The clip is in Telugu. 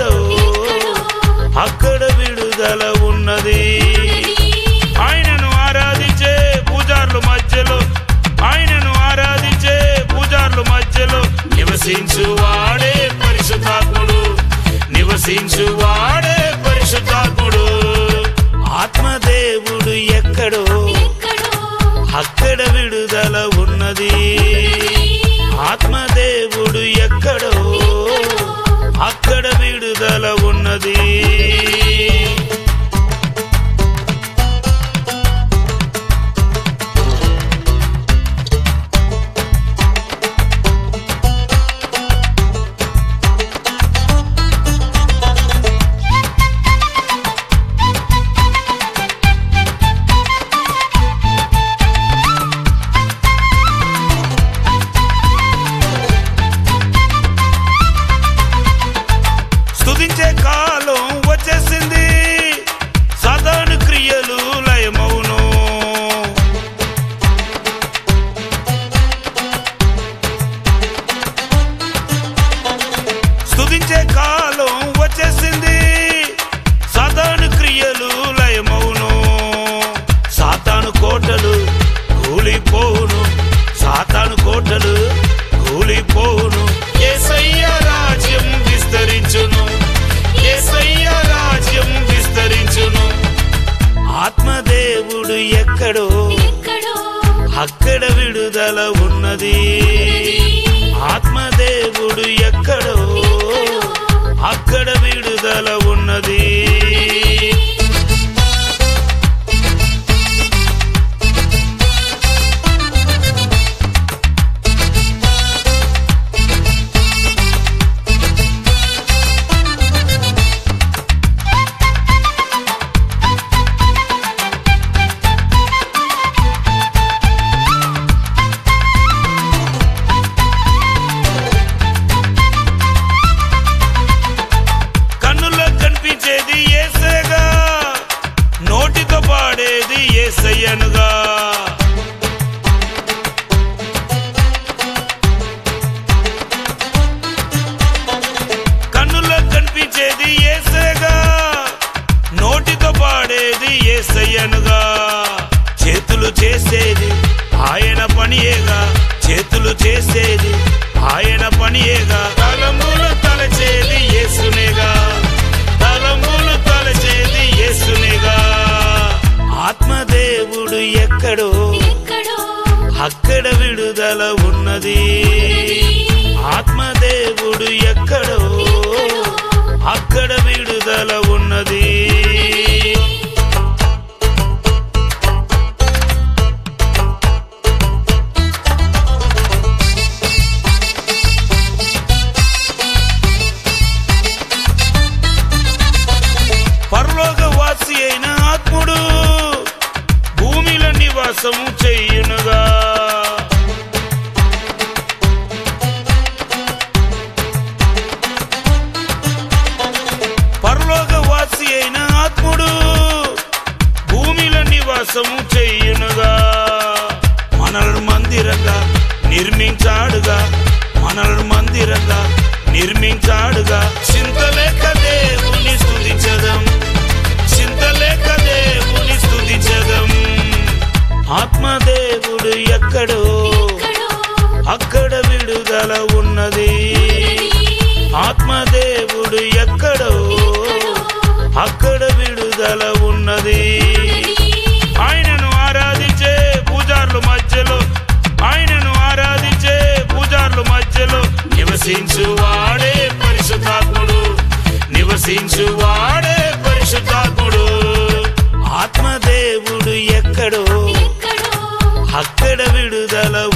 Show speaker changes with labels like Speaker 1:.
Speaker 1: ఎక్కడో అక్కడ విడుదల ఉన్నది ఆయనను ఆరాధించే పూజార్లు మధ్యలో ఆయనను ఆరాధించే పూజార్లు మధ్యలో నివసించు వాడే పరిశుద్ధాత్ముడు నివసించు వాడే పరిశుద్ధాత్ముడు ఆత్మదేవుడు ఎక్కడో అక్కడ విడుదల ఉన్నది ఆత్మదేవుడు ఎక్కడో అక్కడ విడుదల ఉన్నది స్తుతించే కాలం వచ్చేసింది సాధారణ క్రియలు లయమవును స్తుతించే కాలం వచ్చేసింది సాధారణ క్రియలు లయమవును సాతాను కోటలు కూలిపోవును సాతాను కోటలు కూలిపోవును యేసయ్య రాజ్యం విస్తరించును యేసయ్య రాజ్యం విస్తరించును ఆత్మదేవుడు ఎక్కడో అక్కడ విడుదల ఉన్నది ఆత్మదేవుడు ఎక్కడో అక్కడ విడుదల ఉన్నది కన్నుల్లో కనిపించేది ఏసేగా నోటితో పాడేది ఏసయ్యనుగా కన్నుల్లో కనిపించేది ఏసేగా నోటితో పాడేది ఏసయ్యనుగా చేతులు చేసేది ఆయన పనియేగా చేతులు చేసేది ఆయన పనియేగా తలములు తలచేది యేసునేగా తలములు తలచేది యేసునేగా ఆత్మదేవుడు ఎక్కడో అక్కడ విడుదల ఉన్నది ఆత్మదేవుడు ఎక్కడో అక్కడ విడుదల ఉన్నది పరలోకవాసి అయిన ఆత్ముడు భూమిలో నివాసము చెయ్యునుగా పరలోకవాసి అయిన ఆత్ముడు భూమిలో నివాసము చెయ్యునుగా మనలను మందిరంగా నిర్మించాడుగా మనలను మందిరంగా నిర్మించాడుగా చింతలేక దేవుని స్తుతించదం చింతలేక దేవుని స్తుతించదం ఆత్మదేవుడు ఎక్కడో అక్కడ విడుదల ఉన్నది ఆత్మదేవుడు ఎక్కడో అక్కడ విడుదల ఉన్నది ఆయనను ఆరాధించే పూజార్లు మధ్యలో ఆయనను ఆరాధించే పూజార్లు మధ్యలో నివసించు వాడే పరిశుద్ధాత్ముడు నివసించు వాడే పరిశుద్ధాత్ముడు ఆత్మదేవుడు ఎక్కడో అక్కడ విడుదల